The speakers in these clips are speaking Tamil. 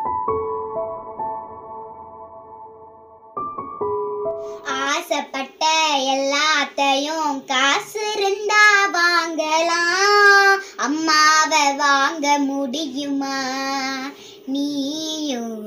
ஆசைப்பட்ட எல்லாத்தையும் காசு இருந்தா வாங்கலாம் அம்மாவை வாங்க முடியுமா நீயும்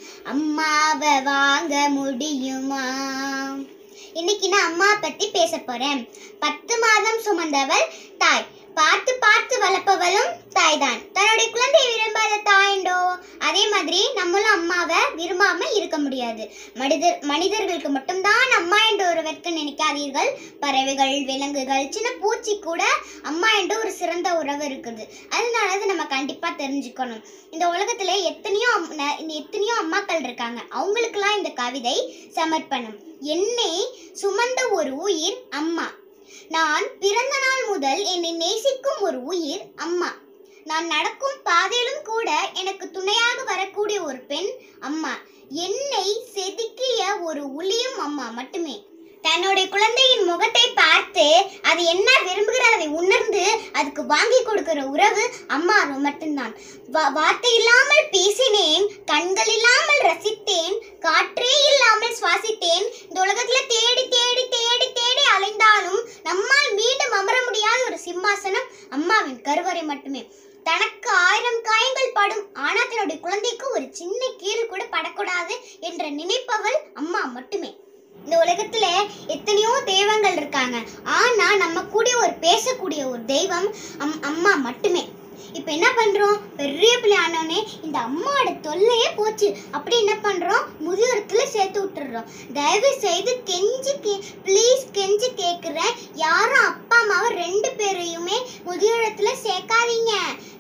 அம்மாவை வாங்க முடியுமா இன்னைக்கு நான் அம்மா பத்தி பேச போறேன் பத்து மாதம் சுமந்தவள் தாய் பார்த்து பார்த்து வளர்ப்பவளும் தாய்தான் தன்னுடைய குழந்தை விரும்பாத தாயுண்டோ அதே மாதிரி நம்மளும் அம்மாவை விரும்பாம இருக்க முடியாது மனிதர் மனிதர்களுக்கு மட்டும்தான் அம்மா என்ற ஒரு வெட்க நினைக்காதீர்கள் பறவைகள் விலங்குகள் சின்ன பூச்சி கூட அம்மா என்ற ஒரு சிறந்த உறவு இருக்குது அதனால அதை நம்ம கண்டிப்பா தெரிஞ்சுக்கணும் இந்த உலகத்துல எத்தனையோ அம்- ந- இந்த எத்தனையோ அம்மாக்கள் இருக்காங்க அவங்களுக்கெல்லாம் இந்த கவிதை சமர்ப்பணம் என்னை சுமந்த ஒரு உயிர் அம்மா நான் பிறந்த நாள் முதல் என்னை நேசிக்கும் ஒரு உயிர் அம்மா நான் நடக்கும் பாதையிலும் கூட எனக்கு துணையாக வரக்கூடிய ஒரு பெண் அம்மா என்னை செதுக்கிய ஒரு உளியும் அம்மா மட்டுமே தன்னுடைய குழந்தையின் முகத்தை பார்த்து அது என்ன விரும்புகிறதை உணர்ந்து அதுக்கு வாங்கி கொடுக்கிற உறவு அம்மா மட்டும்தான் வா- வார்த்தை இல்லாமல் பேசினேன் கண்கள் இல்லாமல் ரசித்தேன் காற்றே இல்லாமல் சுவாசித்தேன் இந்த உலகத்துல தேடி தேடி தேடி தேடி அலைந்தாலும் நம்மால் மீண்டும் அமர முடியாத ஒரு சிம்மாசனம் அம்மாவின் கருவறை மட்டுமே தனக்கு ஆயிரம் காயங்கள் படும் ஆனா தன்னுடைய குழந்தைக்கு ஒரு சின்ன கீறு கூட படக்கூடாது என்ற நினைப்பவள் அம்மா மட்டுமே இந்த உலகத்துல எத்தனையோ தெய்வங்கள் இருக்காங்க ஆனா நம்ம கூட ஒரு பேசக்கூடிய ஒரு தெய்வம் அம் அம்மா மட்டுமே இப்ப என்ன பண்றோம் பெரிய பிள்ளை ஆனோடனே இந்த அம்மாவோட தொல்லையே போச்சு அப்படி என்ன பண்றோம் முதியோரத்துல சேர்த்து விட்டுறோம் தயவு செய்து கெஞ்சி கே ப்ளீஸ் கெஞ்சி கேக்குறேன் யாரும் அப்பா அம்மாவை ரெண்டு பேரையுமே முதியோரத்துல சேர்க்காதீங்க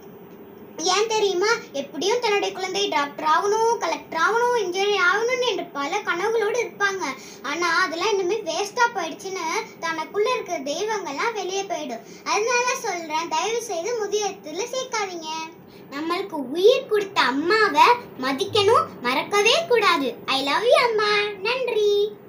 ஏன் தெரியுமா எப்படியும் தன்னுடைய குழந்தை டாக்டர் ஆகணும் கலெக்டர் ஆகணும் இன்ஜினியர் ஆகணும் என்று பல கனவுகளோடு இருப்பாங்க ஆனா அதெல்லாம் இனிமே வேஸ்டா போயிடுச்சுன்னு தனக்குள்ள இருக்கிற தெய்வங்கள்லாம் வெளியே போயிடும் அதனால சொல்றேன் தயவு செய்து முதியத்துல சேர்க்காதீங்க நம்மளுக்கு உயிர் கொடுத்த அம்மாவை மதிக்கணும் மறக்கவே கூடாது ஐ லவ் யூ அம்மா நன்றி